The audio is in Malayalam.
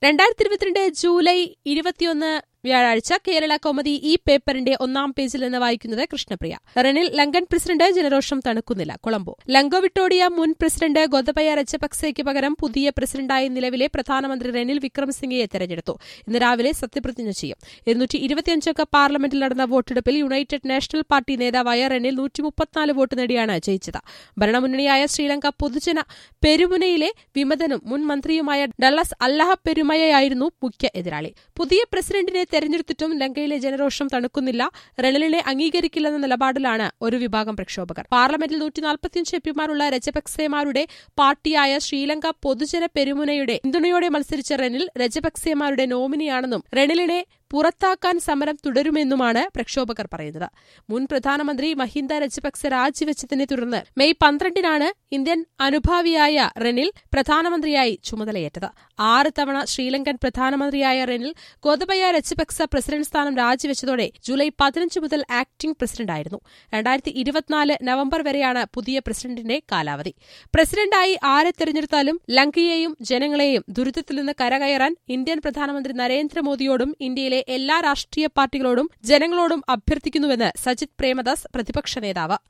രണ്ടായിരത്തി ഇരുപത്തിരണ്ട് ജൂലൈ ഇരുപത്തിയൊന്ന് വ്യാഴാഴ്ച കേരള കോമതി ഈ പേപ്പറിന്റെ ഒന്നാം പേജിൽ നിന്ന് വായിക്കുന്നത് കൃഷ്ണപ്രിയ റെനിൽ ലങ്കൻ പ്രസിഡന്റ് ജനരോഷം തണുക്കുന്നില്ല കൊളംബോ ലങ്കോ വിട്ടോടിയ മുൻ പ്രസിഡന്റ് ഗോതബയ രജപക്സെയ്ക്ക് പകരം പുതിയ പ്രസിഡന്റായി നിലവിലെ പ്രധാനമന്ത്രി റെനിൽ വിക്രമസിംഗയെ തെരഞ്ഞെടുത്തു ഇന്ന് രാവിലെ സത്യപ്രതിജ്ഞ ചെയ്യും ഇരുന്നൂറ്റി ഇരുപത്തിയഞ്ചംഗ പാർലമെന്റിൽ നടന്ന വോട്ടെടുപ്പിൽ യുണൈറ്റഡ് നാഷണൽ പാർട്ടി നേതാവായ റെനിൽ നൂറ്റി മുപ്പത്തിനാല് വോട്ട് നേടിയാണ് ജയിച്ചത് ഭരണമുന്നണിയായ ശ്രീലങ്ക പൊതുജന പെരുമുനയിലെ വിമതനും മുൻ മന്ത്രിയുമായ ഡള്ളസ് അല്ലഹ പെരുമയായിരുന്നു മുഖ്യ എതിരാളി പുതിയ പ്രസിഡന്റിനെ തെരഞ്ഞെടുത്തിട്ടും ലങ്കയിലെ ജനരോഷം തണുക്കുന്നില്ല റെനിലിനെ അംഗീകരിക്കില്ലെന്ന നിലപാടിലാണ് ഒരു വിഭാഗം പ്രക്ഷോഭകർ പാർലമെന്റിൽ നൂറ്റി നാൽപ്പത്തിയഞ്ച് എംപിമാരുള്ള രജപക്സെമാരുടെ പാർട്ടിയായ ശ്രീലങ്ക പൊതുജന പെരുമുനയുടെ പിന്തുണയോടെ മത്സരിച്ച റെനിൽ രജപക്സെമാരുടെ നോമിനിയാണെന്നും റെനിലിനെ പുറത്താക്കാൻ സമരം തുടരുമെന്നുമാണ് പ്രക്ഷോഭകർ പറയുന്നത് മുൻ പ്രധാനമന്ത്രി മഹിന്ദ രജപക്സെ രാജിവെച്ചതിനെ തുടർന്ന് മെയ് പന്ത്രണ്ടിനാണ് ഇന്ത്യൻ അനുഭാവിയായ റെനിൽ പ്രധാനമന്ത്രിയായി ചുമതലയേറ്റത് ആറ് തവണ ശ്രീലങ്കൻ പ്രധാനമന്ത്രിയായ റെനിൽ ഗോതബയ രജപക്സ പ്രസിഡന്റ് സ്ഥാനം രാജിവെച്ചതോടെ ജൂലൈ പതിനഞ്ച് മുതൽ ആക്ടിംഗ് പ്രസിഡന്റായിരുന്നു രണ്ടായിരത്തി ഇരുപത്തിനാല് നവംബർ വരെയാണ് പുതിയ പ്രസിഡന്റിന്റെ കാലാവധി പ്രസിഡന്റായി ആരെ തെരഞ്ഞെടുത്താലും ലങ്കയെയും ജനങ്ങളെയും ദുരിതത്തിൽ നിന്ന് കരകയറാൻ ഇന്ത്യൻ പ്രധാനമന്ത്രി നരേന്ദ്രമോദിയോടും ഇന്ത്യയിലെ എല്ലാ രാഷ്ട്രീയ പാർട്ടികളോടും ജനങ്ങളോടും അഭ്യർത്ഥിക്കുന്നുവെന്ന് സജിത് പ്രേമദാസ് പ്രതിപക്ഷ നേതാവ്